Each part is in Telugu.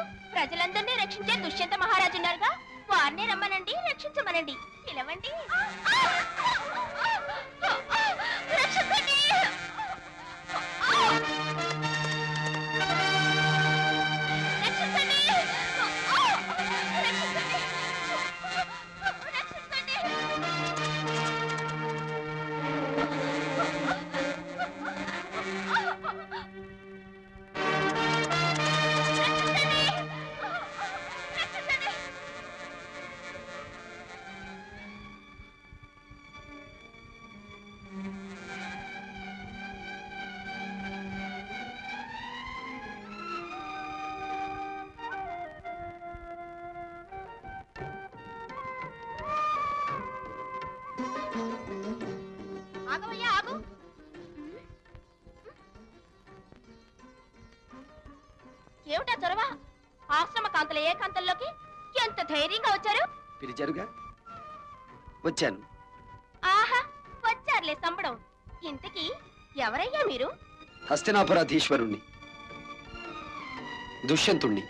ప్రజలందరినీ రక్షించే దుష్యంత మహారాజు ఉన్నారుగా వారిని రమ్మనండి రక్షించమనండి పిలవండి రక్షించండి రక్షించండి రక్షించండి రక్షించండి ఆగవయ్యా ఆగు ఏమిటా చొరవ ఆశ్రమ కాంతల ఏ కాంతల్లోకి ఎంత ధైర్యంగా వచ్చారు పిలిచారుగా వచ్చాను ఆహా వచ్చారులే సంబడం ఇంతకీ ఎవరయ్యా మీరు హస్తినాపురాధీశ్వరుణ్ణి దుష్యంతుణ్ణి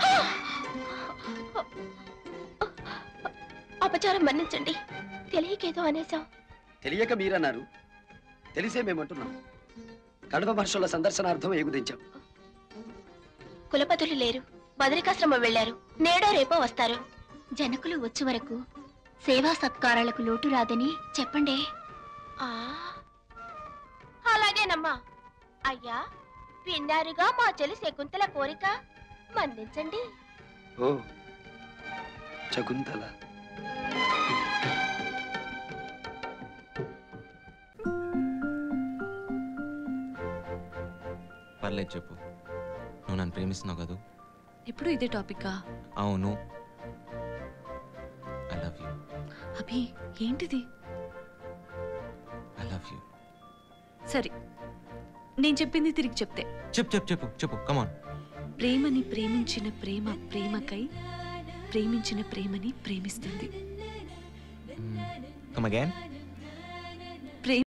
అపచారం మన్నించండి తెలియకేదో అనేసాం తెలియక మీరన్నారు తెలిసే మేమంటున్నాం కడవ మహర్షుల సందర్శనార్థం ఎగుదించాం కులపతులు లేరు బదరికాశ్రమం వెళ్లారు నేడో రేపో వస్తారు జనకులు వచ్చే వరకు సేవా సత్కారాలకు లోటు రాదని చెప్పండి ఆ అలాగేనమ్మా అయ్యా విన్నారుగా మా చెలి శకుంతల కోరిక మన్నించండి ఓ శకుంతల పర్లేదు చెప్పు నువ్వు నన్ను ప్రేమిస్తున్నావు కదూ ఎప్పుడు ఇదే టాపిక్కా అవును ఐ లవ్ యూ అభి ఏంటిది ఐ లవ్ యూ సరే నేను చెప్పింది తిరిగి చెప్తే చెప్పు చెప్పు చెప్పు చెప్పు కమాన్ ప్రేమని ప్రేమించిన ప్రేమ ప్రేమకై ప్రేమించిన ప్రేమని ప్రేమిస్తుంది కమ్ అగైన్